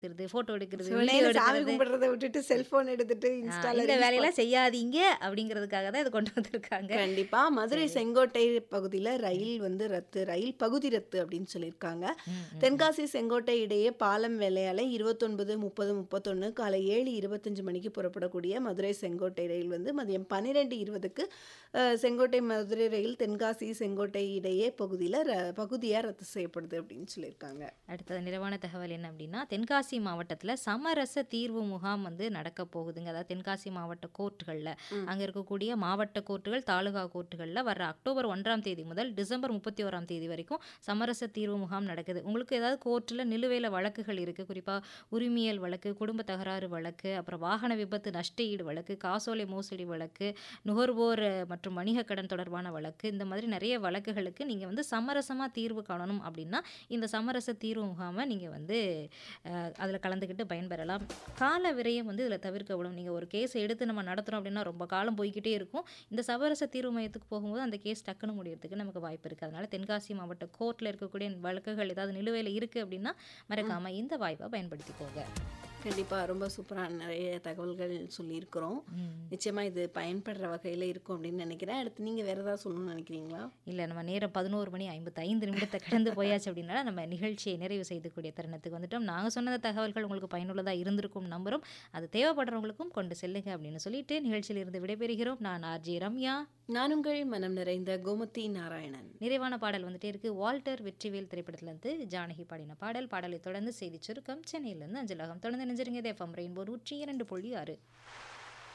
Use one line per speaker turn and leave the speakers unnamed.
எடுக்கிறது, ஃபோட்டோ எடுக்கிறது, வீடியோ
சிவனேன்னு சாமி
எடுக்கிறது.
கும்பிடுறத விட்டுட்டு செல்ஃபோன் எடுத்துட்டு
ஆ,
இன்ஸ்டால
இந்த
ரீல்ஸ்
வேலையெல்லாம்
பாக்
செய்யாதீங்க அப்படிங்கிறதுக்காக தான் இத கொண்டு வந்திருக்காங்க.
கண்டிப்பா. மதுரை
சரி.
செங்கோட்டை பகுதியில ரயில் வந்து ரத்து. ரயில் பகுதி ரத்து அப்படின்னு சொல்லியிருக்காங்க.
ம், ம், ம்.
தென்காசி செங்கோட்டை இடையே பாலம் வேலையால 29, 30, 31 காலை 7:25 மணிக்கு புறப்படக்கூடிய மதுரை செங்கோட்டை ரயில் வந்து மதியம் 12:20க்கு அ, செங்கோட்டை மதுரை ரயில் தென்காசி செங்கோட்டை இடையே பகுதியில ர பகுதியா ரத்து செய்யப்படுது அப்படின்னு சொல்லியிருக்காங்க.
அடுத்தது நிறைவான தகவல் என்ன அப்படின்னா, தென்காசி மாவட்டத்தில சமரச தீர்வு முகாம் வந்து நடக்க போகுதுங்க. அதாவது தென்காசி மாவட்ட கோர்ட்டுகள்ல.
ம்.
அங்க இருக்கக்கூடிய மாவட்ட கோர்ட்டுகள், தாலுகா கோர்ட்டுகள்ல வர்ற அக்டோபர் 1ஆம் தேதி முதல் டிசம்பர் 31ஆம் தேதி வரைக்கும் சமரச தீர்வு முகாம் நடக்குது. உங்களுக்கு ஏதாவது கோர்ட்ல நிலுவையில வழக்குகள் இருக்கு. குறிப்பா உரிமையியல் வழக்கு, குடும்ப தகராறு வழக்கு, அப்புறம் வாகன விபத்து நஷ்ட ஈடு வழக்கு, காசோலை மோசடி வழக்கு, நுகர்வோர் மற்றும் வணிக கடன் தொடர்பான வழக்கு, இந்த மாதிரி நிறைய வழக்குகளுக்கு நீங்க வந்து சமரசமா தீர்வு காணணும் அப்படின்னா, இந்த சமரச தீர்வு முகாம நீங்க வந்து அ, அதில கலந்துக்கிட்டு பயன்பெறலாம். கால விரயம் வந்து இதில தவிர்க்கப்படும். நீங்க ஒரு கேஸ் எடுத்து நம்ம நடத்துறோம் அப்படின்னா, ரொம்ப காலம் போய்க்கிட்டே இருக்கும். இந்த சமரச தீர்வு மையத்துக்கு போகும்போது அந்த கேஸ் டக்குனு முடியறதுக்கு நமக்கு வாய்ப்பு இருக்கு. அதனால தென்காசி மாவட்ட கோர்ட்ல இருக்கக்கூடிய வழக்குகள் ஏதாவது நிலுவையில இருக்கு அப்படின்னா,
ம்.
மறக்காம இந்த வாய்ப்ப பயன்படுத்திக்கோங்க.
கண்டிப்பா. ரொம்ப சூப்பரான நிறைய தகவல்கள் சொல்லியிருக்கிறோம்.
ம்.
நிச்சயமா இது பயன்படுற வகையில இருக்கும் அப்படின்னு நினைக்கிறேன். அடுத்து நீங்க வேற ஏதாவது சொல்லணும்னு நினைக்கிறீங்களா?
இல்ல நம்ம நேரம் 11 மணி 55 நிமிடத்த கடந்து போயாச்சு அப்படின்னால, நம்ம நிகழ்ச்சியை நிறைவு செய்யக்கூடிய தருணத்துக்கு வந்துட்டோம். நாங்க சொன்ன தகவல்கள் உங்களுக்கு பயனுள்ளதா இருந்திருக்கும் நம்புறோம். அது தேவைப்படுறவங்களுக்கும் கொண்டு செல்லுங்க அப்படின்னு சொல்லிட்டு நிகழ்ச்சியிலிருந்து விடைபெறுகிறோம். நான் ஆர்ஜே ரம்யா.
நான் உங்கள் மனம் நிறைந்த கோமதி நாராயணன்.
நிறைவான பாடல் வந்துட்டே இருக்கு. வால்டர் வெற்றிவேல் திரைப்படத்திலிருந்து ஜானகி பாடின பாடல். பாடலை தொடர்ந்து செய்திச் சுருக்கம் சென்னையிலிருந்து அஞ்சலகம். தொடர்ந்து இணைஞ்சிருங்க. இது எஃப்எம் ரெயின்போ 102.6